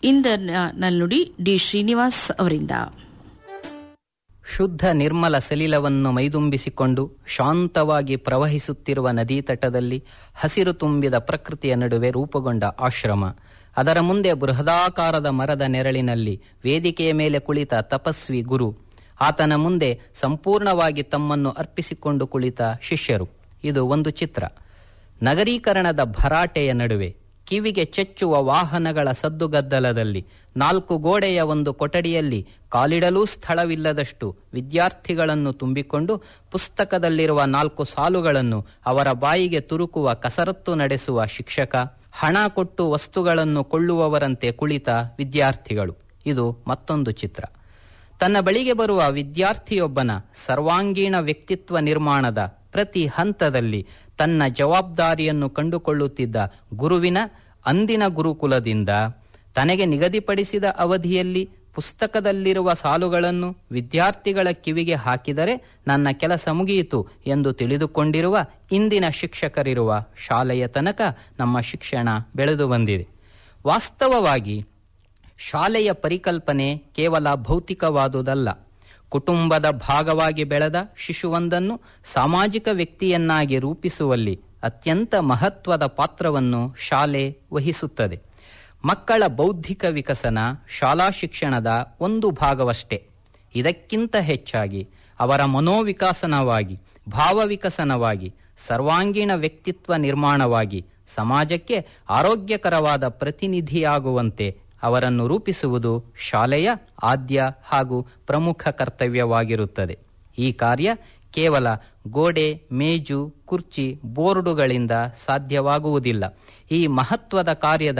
ಇಂದನ ನಲ್ನುಡಿ ಡಿ ಶ್ರೀನಿವಾಸ್ ಅವರಿಂದ ಶುದ್ಧ ನಿರ್ಮಲ ಸಲಿಲವನ್ನು ಮೈದುಂಬಿಸಿಕೊಂಡು ಶಾಂತವಾಗಿ ಪ್ರವಹಿಸುತ್ತಿರುವ ನದೀ ತಟದಲ್ಲಿ ಹಸಿರು ತುಂಬಿದ ಪ್ರಕೃತಿಯ ನಡುವೆ ರೂಪುಗೊಂಡ ಆಶ್ರಮ ಅದರ ಮುಂದೆ ಬೃಹದಾಕಾರದ ಮರದ ನೆರಳಿನಲ್ಲಿ ವೇದಿಕೆಯ ಮೇಲೆ ಕುಳಿತ ತಪಸ್ವಿ ಗುರು ಆತನ ಮುಂದೆ ಸಂಪೂರ್ಣವಾಗಿ ತಮ್ಮನ್ನು ಅರ್ಪಿಸಿಕೊಂಡು ಕುಳಿತ ಶಿಷ್ಯರು ಇದು ಒಂದು ಚಿತ್ರ ನಗರೀಕರಣದ ಭರಾಟೆಯ ನಡುವೆ ಕಿವಿಗೆ ಚೆಚ್ಚುವ ವಾಹನಗಳ ಸದ್ದುಗದ್ದಲದಲ್ಲಿ ನಾಲ್ಕು ಗೋಡೆಯ ಒಂದು ಕೊಠಡಿಯಲ್ಲಿ ಕಾಲಿಡಲೂ ಸ್ಥಳವಿಲ್ಲದಷ್ಟು ವಿದ್ಯಾರ್ಥಿಗಳನ್ನು ತುಂಬಿಕೊಂಡು ಪುಸ್ತಕದಲ್ಲಿರುವ ನಾಲ್ಕು ಸಾಲುಗಳನ್ನು ಅವರ ಬಾಯಿಗೆ ತುರುಕುವ ಕಸರತ್ತು ನಡೆಸುವ ಶಿಕ್ಷಕ ಹಣ ಕೊಟ್ಟು ವಸ್ತುಗಳನ್ನು ಕೊಳ್ಳುವವರಂತೆ ಕುಳಿತ ವಿದ್ಯಾರ್ಥಿಗಳು ಇದು ಮತ್ತೊಂದು ಚಿತ್ರ ತನ್ನ ಬಳಿಗೆ ಬರುವ ವಿದ್ಯಾರ್ಥಿಯೊಬ್ಬನ ಸರ್ವಾಂಗೀಣ ವ್ಯಕ್ತಿತ್ವ ನಿರ್ಮಾಣದ ಪ್ರತಿ ಹಂತದಲ್ಲಿ ತನ್ನ ಜವಾಬ್ದಾರಿಯನ್ನು ಕಂಡುಕೊಳ್ಳುತ್ತಿದ್ದ ಗುರುವಿನ ಅಂದಿನ ಗುರುಕುಲದಿಂದ ತನಗೆ ನಿಗದಿಪಡಿಸಿದ ಅವಧಿಯಲ್ಲಿ ಪುಸ್ತಕದಲ್ಲಿರುವ ಸಾಲುಗಳನ್ನು ವಿದ್ಯಾರ್ಥಿಗಳ ಕಿವಿಗೆ ಹಾಕಿದರೆ ನನ್ನ ಕೆಲಸ ಮುಗಿಯಿತು ಎಂದು ತಿಳಿದುಕೊಂಡಿರುವ ಇಂದಿನ ಶಿಕ್ಷಕರಿರುವ ಶಾಲೆಯ ತನಕ ನಮ್ಮ ಶಿಕ್ಷಣ ಬೆಳೆದು ಬಂದಿದೆ ವಾಸ್ತವವಾಗಿ ಶಾಲೆಯ ಪರಿಕಲ್ಪನೆ ಕೇವಲ ಭೌತಿಕವಾದುದಲ್ಲ ಕುಟುಂಬದ ಭಾಗವಾಗಿ ಬೆಳೆದ ಶಿಶುವೊಂದನ್ನು ಸಾಮಾಜಿಕ ವ್ಯಕ್ತಿಯನ್ನಾಗಿ ರೂಪಿಸುವಲ್ಲಿ ಅತ್ಯಂತ ಮಹತ್ವದ ಪಾತ್ರವನ್ನು ಶಾಲೆ ವಹಿಸುತ್ತದೆ ಮಕ್ಕಳ ಬೌದ್ಧಿಕ ವಿಕಸನ ಶಾಲಾ ಶಿಕ್ಷಣದ ಒಂದು ಭಾಗವಷ್ಟೇ ಇದಕ್ಕಿಂತ ಹೆಚ್ಚಾಗಿ ಅವರ ಮನೋವಿಕಾಸನವಾಗಿ ಭಾವವಿಕಸನವಾಗಿ ಸರ್ವಾಂಗೀಣ ವ್ಯಕ್ತಿತ್ವ ನಿರ್ಮಾಣವಾಗಿ ಸಮಾಜಕ್ಕೆ ಆರೋಗ್ಯಕರವಾದ ಪ್ರತಿನಿಧಿಯಾಗುವಂತೆ ಅವರನ್ನು ರೂಪಿಸುವುದು ಶಾಲೆಯ ಆದ್ಯ ಹಾಗೂ ಪ್ರಮುಖ ಕರ್ತವ್ಯವಾಗಿರುತ್ತದೆ ಈ ಕಾರ್ಯ ಕೇವಲ ಗೋಡೆ ಮೇಜು ಕುರ್ಚಿ ಬೋರ್ಡುಗಳಿಂದ ಸಾಧ್ಯವಾಗುವುದಿಲ್ಲ ಈ ಮಹತ್ವದ ಕಾರ್ಯದ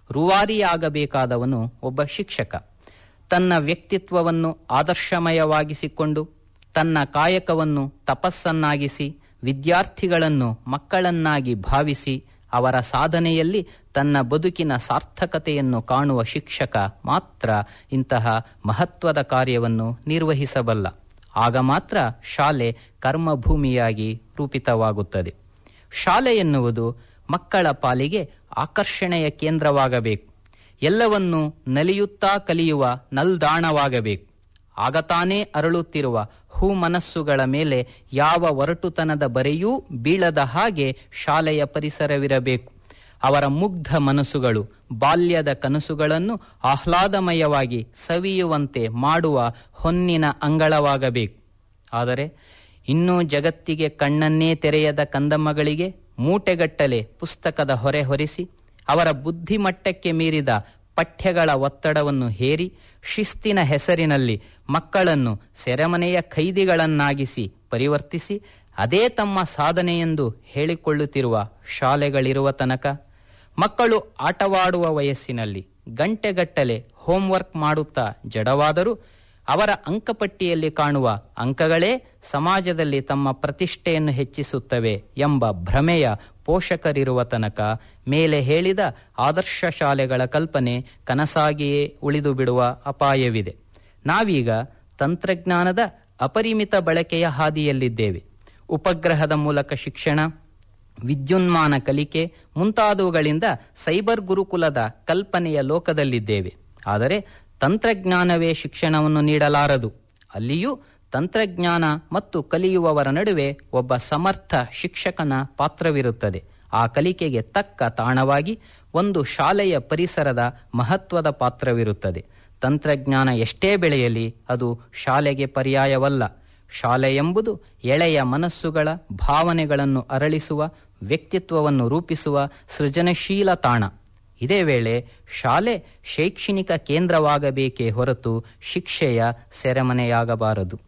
ರೂವಾರಿಯಾಗಬೇಕಾದವನು ಒಬ್ಬ ಶಿಕ್ಷಕ ತನ್ನ ವ್ಯಕ್ತಿತ್ವವನ್ನು ಆದರ್ಶಮಯವಾಗಿಸಿಕೊಂಡು ತನ್ನ ಕಾಯಕವನ್ನು ತಪಸ್ಸನ್ನಾಗಿಸಿ ವಿದ್ಯಾರ್ಥಿಗಳನ್ನು ಮಕ್ಕಳನ್ನಾಗಿ ಭಾವಿಸಿ ಅವರ ಸಾಧನೆಯಲ್ಲಿ ತನ್ನ ಬದುಕಿನ ಸಾರ್ಥಕತೆಯನ್ನು ಕಾಣುವ ಶಿಕ್ಷಕ ಮಾತ್ರ ಇಂತಹ ಮಹತ್ವದ ಕಾರ್ಯವನ್ನು ನಿರ್ವಹಿಸಬಲ್ಲ ಆಗ ಮಾತ್ರ ಶಾಲೆ ಕರ್ಮಭೂಮಿಯಾಗಿ ರೂಪಿತವಾಗುತ್ತದೆ ಶಾಲೆ ಎನ್ನುವುದು ಮಕ್ಕಳ ಪಾಲಿಗೆ ಆಕರ್ಷಣೆಯ ಕೇಂದ್ರವಾಗಬೇಕು ಎಲ್ಲವನ್ನೂ ನಲಿಯುತ್ತಾ ಕಲಿಯುವ ನಲ್ದಾಣವಾಗಬೇಕು ಆಗ ತಾನೇ ಅರಳುತ್ತಿರುವ ಹೂ ಮನಸ್ಸುಗಳ ಮೇಲೆ ಯಾವ ಒರಟುತನದ ಬರೆಯೂ ಬೀಳದ ಹಾಗೆ ಶಾಲೆಯ ಪರಿಸರವಿರಬೇಕು ಅವರ ಮುಗ್ಧ ಮನಸ್ಸುಗಳು ಬಾಲ್ಯದ ಕನಸುಗಳನ್ನು ಆಹ್ಲಾದಮಯವಾಗಿ ಸವಿಯುವಂತೆ ಮಾಡುವ ಹೊನ್ನಿನ ಅಂಗಳವಾಗಬೇಕು ಆದರೆ ಇನ್ನೂ ಜಗತ್ತಿಗೆ ಕಣ್ಣನ್ನೇ ತೆರೆಯದ ಕಂದಮ್ಮಗಳಿಗೆ ಮೂಟೆಗಟ್ಟಲೆ ಪುಸ್ತಕದ ಹೊರೆ ಹೊರಿಸಿ ಅವರ ಬುದ್ಧಿಮಟ್ಟಕ್ಕೆ ಮೀರಿದ ಪಠ್ಯಗಳ ಒತ್ತಡವನ್ನು ಹೇರಿ ಶಿಸ್ತಿನ ಹೆಸರಿನಲ್ಲಿ ಮಕ್ಕಳನ್ನು ಸೆರೆಮನೆಯ ಖೈದಿಗಳನ್ನಾಗಿಸಿ ಪರಿವರ್ತಿಸಿ ಅದೇ ತಮ್ಮ ಸಾಧನೆಯೆಂದು ಹೇಳಿಕೊಳ್ಳುತ್ತಿರುವ ಶಾಲೆಗಳಿರುವ ತನಕ ಮಕ್ಕಳು ಆಟವಾಡುವ ವಯಸ್ಸಿನಲ್ಲಿ ಗಂಟೆಗಟ್ಟಲೆ ಹೋಂವರ್ಕ್ ಮಾಡುತ್ತಾ ಜಡವಾದರೂ ಅವರ ಅಂಕಪಟ್ಟಿಯಲ್ಲಿ ಕಾಣುವ ಅಂಕಗಳೇ ಸಮಾಜದಲ್ಲಿ ತಮ್ಮ ಪ್ರತಿಷ್ಠೆಯನ್ನು ಹೆಚ್ಚಿಸುತ್ತವೆ ಎಂಬ ಭ್ರಮೆಯ ಪೋಷಕರಿರುವ ತನಕ ಮೇಲೆ ಹೇಳಿದ ಆದರ್ಶ ಶಾಲೆಗಳ ಕಲ್ಪನೆ ಕನಸಾಗಿಯೇ ಉಳಿದು ಬಿಡುವ ಅಪಾಯವಿದೆ ನಾವೀಗ ತಂತ್ರಜ್ಞಾನದ ಅಪರಿಮಿತ ಬಳಕೆಯ ಹಾದಿಯಲ್ಲಿದ್ದೇವೆ ಉಪಗ್ರಹದ ಮೂಲಕ ಶಿಕ್ಷಣ ವಿದ್ಯುನ್ಮಾನ ಕಲಿಕೆ ಮುಂತಾದವುಗಳಿಂದ ಸೈಬರ್ ಗುರುಕುಲದ ಕಲ್ಪನೆಯ ಲೋಕದಲ್ಲಿದ್ದೇವೆ ಆದರೆ ತಂತ್ರಜ್ಞಾನವೇ ಶಿಕ್ಷಣವನ್ನು ನೀಡಲಾರದು ಅಲ್ಲಿಯೂ ತಂತ್ರಜ್ಞಾನ ಮತ್ತು ಕಲಿಯುವವರ ನಡುವೆ ಒಬ್ಬ ಸಮರ್ಥ ಶಿಕ್ಷಕನ ಪಾತ್ರವಿರುತ್ತದೆ ಆ ಕಲಿಕೆಗೆ ತಕ್ಕ ತಾಣವಾಗಿ ಒಂದು ಶಾಲೆಯ ಪರಿಸರದ ಮಹತ್ವದ ಪಾತ್ರವಿರುತ್ತದೆ ತಂತ್ರಜ್ಞಾನ ಎಷ್ಟೇ ಬೆಳೆಯಲಿ ಅದು ಶಾಲೆಗೆ ಪರ್ಯಾಯವಲ್ಲ ಶಾಲೆ ಎಂಬುದು ಎಳೆಯ ಮನಸ್ಸುಗಳ ಭಾವನೆಗಳನ್ನು ಅರಳಿಸುವ ವ್ಯಕ್ತಿತ್ವವನ್ನು ರೂಪಿಸುವ ಸೃಜನಶೀಲ ತಾಣ ಇದೇ ವೇಳೆ ಶಾಲೆ ಶೈಕ್ಷಣಿಕ ಕೇಂದ್ರವಾಗಬೇಕೇ ಹೊರತು ಶಿಕ್ಷೆಯ ಸೆರೆಮನೆಯಾಗಬಾರದು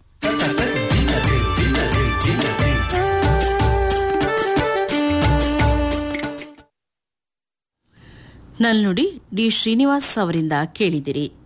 ನಲ್ನುಡಿ ಡಿ ಶ್ರೀನಿವಾಸ್ ಅವರಿಂದ ಕೇಳಿದಿರಿ